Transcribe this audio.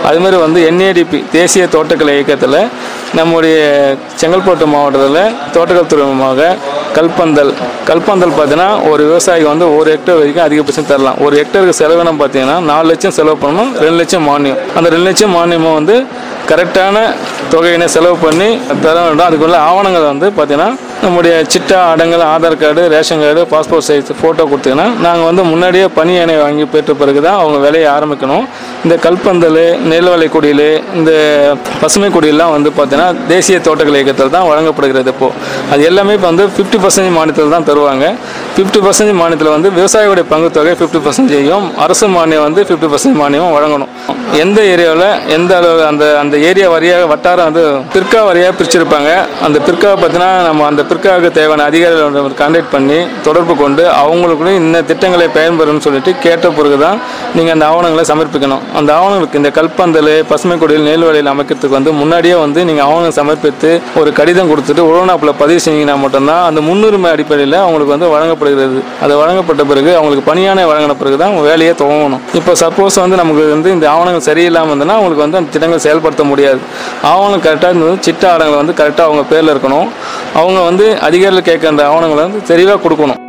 அதுமாதிரி வந்து என்ஏடிபி தேசிய தோட்டக்கலை இயக்கத்தில் நம்முடைய செங்கல்பட்டு மாவட்டத்தில் தோட்டக்கல் துறை மூலமாக கல்பந்தல் கல்பந்தல் பார்த்தீங்கன்னா ஒரு விவசாயிக்கு வந்து ஒரு ஹெக்டேர் வரைக்கும் அதிகபட்சம் தரலாம் ஒரு ஹெக்டருக்கு செலவினம் பார்த்தீங்கன்னா நாலு லட்சம் செலவு பண்ணணும் ரெண்டு லட்சம் மானியம் அந்த ரெண்டு லட்சம் மானியமும் வந்து கரெக்டான தொகையினை செலவு பண்ணி தர வேண்டும் அதுக்குள்ள ஆவணங்கள் வந்து பார்த்தீங்கன்னா நம்முடைய சிட்டா அடங்கல் Aadhaar card ration card passport size photo கொடுத்தீங்கன்னா நாங்கள் வந்து முன்னாடியே பணி அணை வாங்கி பெற்ற பிறகு தான் அவங்க வேலையை ஆரம்பிக்கணும் இந்த கல்பந்தல் நெல்வலை குடியில் இந்த பசுமை குடியெல்லாம் வந்து பார்த்தீங்கன்னா தேசிய தோட்டக்கலை இயக்கத்தில் தான் வழங்கப்படுகிறது இப்போது அது எல்லாமே இப்போ வந்து ஃபிஃப்டி பர்சன்டேஜ் மானியத்தில் தான் தருவாங்க ஃபிஃப்டி பர்சன்டேஜ் மானியத்தில் வந்து விவசாயிகளுடைய பங்கு தொகை ஃபிஃப்டி பர்சன்டேஜையும் அரசு மானியம் வந்து ஃபிஃப்டி பர்சன்டேஜ் மானியமும் வழங்கணும் எந்த ஏரியாவில் எந்த அளவு அந்த அந்த ஏரியா வரியாக வட்டாரம் வந்து பிற்கா வரியாக பிரிச்சிருப்பாங்க அந்த பிற்காவை பார்த்தீங்கன்னா நம்ம அந்த பிற்காவுக்கு தேவையான அதிகாரிகளோட கான்டாக்ட் பண்ணி தொடர்பு கொண்டு அவங்களுக்கு இந்த திட்டங்களை பயன்பெறும்னு சொல்லிட்டு கேட்ட பிறகு தான் நீங்கள் அந்த ஆவணங்களை சமர்ப்பிக்கணும் அந்த ஆவணங்களுக்கு இந்த கல்பந்தல் பசுமை கொடியில் நெல்வலையில் அமைக்கிறதுக்கு வந்து முன்னாடியே வந்து நீங்கள் ஆவணம் சமர்ப்பித்து ஒரு கடிதம் கொடுத்துட்டு உழவனாப்பில் பதிவு செஞ்சீங்கன்னா மட்டும்தான் அந்த முன்னுரிமை அடிப்படையில் அவங்களுக்கு வந்து வழங்கப்படுகிறது அது வழங்கப்பட்ட பிறகு அவங்களுக்கு பணியானை வழங்கின பிறகு தான் அவங்க வேலையை துவங்கணும் இப்போ சப்போஸ் வந்து நமக்கு வந்து இந்த ஆவணங்கள் சரியில்லாமல் இருந்ததுன்னா அவங்களுக்கு வந்து அந்த திட்டங்கள் செயல்படுத்த முடியாது ஆவணம் கரெக்டாக இருந்தது சிட்ட ஆவணங்கள் வந்து கரெக்டாக அவங்க பேரில் இருக்கணும் அவங்க வந்து அதிகாரிகள் கேட்க அந்த ஆவணங்களை வந்து தெளிவாக கொடுக்கணும்